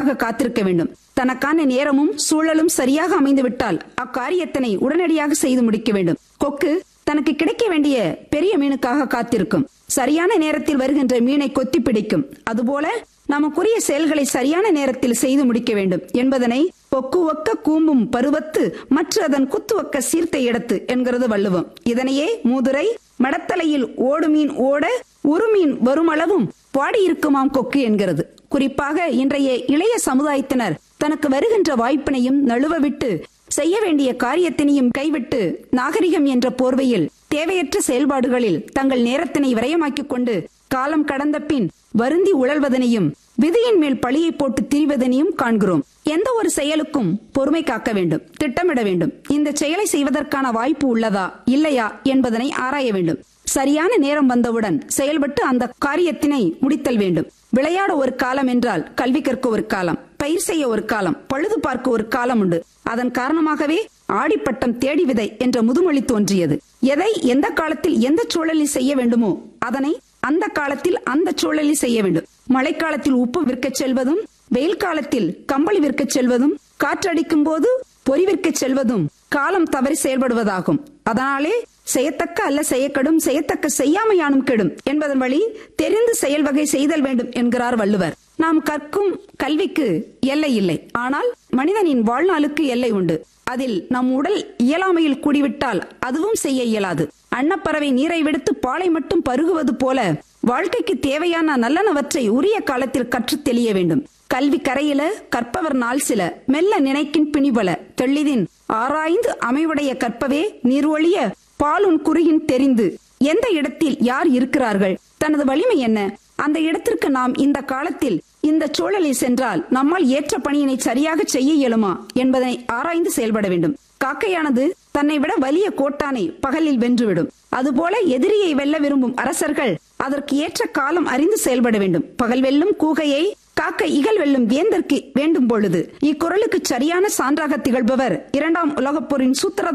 காத்திருக்க வேண்டும் தனக்கான நேரமும் சூழலும் சரியாக அமைந்துவிட்டால் அக்காரியத்தினை உடனடியாக செய்து முடிக்க வேண்டும் கொக்கு தனக்கு கிடைக்க வேண்டிய பெரிய மீனுக்காக காத்திருக்கும் சரியான நேரத்தில் வருகின்ற மீனை கொத்தி பிடிக்கும் அதுபோல நமக்குரிய செயல்களை சரியான நேரத்தில் செய்து முடிக்க வேண்டும் என்பதனை கொக்கு ஒக்க கூம்பும் பருவத்து மற்ற அதன் குத்துவக்க சீர்த்த இடத்து என்கிறது வள்ளுவம் இதனையே மூதுரை மடத்தலையில் ஓடு மீன் ஓட ஒரு மீன் வருமளவும் பாடியிருக்குமாம் கொக்கு என்கிறது குறிப்பாக இன்றைய இளைய சமுதாயத்தினர் தனக்கு வருகின்ற வாய்ப்பினையும் நழுவ விட்டு செய்ய வேண்டிய காரியத்தினையும் கைவிட்டு நாகரிகம் என்ற போர்வையில் தேவையற்ற செயல்பாடுகளில் தங்கள் நேரத்தினை விரயமாக்கிக் கொண்டு காலம் கடந்த பின் வருந்தி உழல்வதனையும் விதியின் மேல் பழியை போட்டு திரிவதனையும் காண்கிறோம் எந்த ஒரு செயலுக்கும் பொறுமை காக்க வேண்டும் திட்டமிட வேண்டும் இந்த செயலை செய்வதற்கான வாய்ப்பு உள்ளதா இல்லையா என்பதனை ஆராய வேண்டும் சரியான நேரம் வந்தவுடன் செயல்பட்டு அந்த காரியத்தினை முடித்தல் வேண்டும் விளையாட ஒரு காலம் என்றால் கல்வி கற்க ஒரு காலம் பயிர் செய்ய ஒரு காலம் பழுது பார்க்க ஒரு காலம் உண்டு அதன் காரணமாகவே ஆடிப்பட்டம் தேடி விதை என்ற முதுமொழி தோன்றியது எதை எந்த காலத்தில் எந்த சூழலில் செய்ய வேண்டுமோ அதனை அந்த காலத்தில் அந்த சூழலில் செய்ய வேண்டும் மழைக்காலத்தில் உப்பு விற்கச் செல்வதும் வெயில் காலத்தில் கம்பளி விற்கச் செல்வதும் காற்றடிக்கும் போது பொறி விற்கச் செல்வதும் காலம் தவறி செயல்படுவதாகும் அதனாலே செய்யத்தக்க அல்ல செய்யக்கடும் செய்யத்தக்க செய்யாமையானும் கெடும் என்பதன் வழி தெரிந்து செயல் வகை செய்தல் வேண்டும் என்கிறார் வள்ளுவர் நாம் கற்கும் கல்விக்கு எல்லை இல்லை ஆனால் மனிதனின் வாழ்நாளுக்கு எல்லை உண்டு அதில் நம் உடல் இயலாமையில் கூடிவிட்டால் அதுவும் செய்ய இயலாது அன்னப்பறவை நீரை விடுத்து பாலை மட்டும் பருகுவது போல வாழ்க்கைக்கு தேவையான நல்லனவற்றை உரிய காலத்தில் கற்றுத் தெளிய வேண்டும் கல்வி கரையில கற்பவர் நாள் சில மெல்ல நினைக்கின் பிணிபல தெள்ளிதின் ஆராய்ந்து அமைவுடைய கற்பவே நீர்வழிய பாலுன் குறுகின் தெரிந்து எந்த இடத்தில் யார் இருக்கிறார்கள் தனது வலிமை என்ன அந்த இடத்திற்கு நாம் இந்த காலத்தில் இந்த சூழலில் சென்றால் நம்மால் ஏற்ற பணியினை சரியாக செய்ய இயலுமா என்பதனை ஆராய்ந்து செயல்பட வேண்டும் காக்கையானது தன்னை விட வலிய கோட்டானை பகலில் வென்றுவிடும் அதுபோல எதிரியை வெல்ல விரும்பும் அரசர்கள் அதற்கு ஏற்ற காலம் அறிந்து செயல்பட வேண்டும் பகல் வெல்லும் கூகையை காக்க இகழ் வெல்லும் வேந்தற்கு வேண்டும் பொழுது இக்குறளுக்கு சரியான சான்றாக திகழ்பவர் இரண்டாம் உலகப் போரின் சூத்திர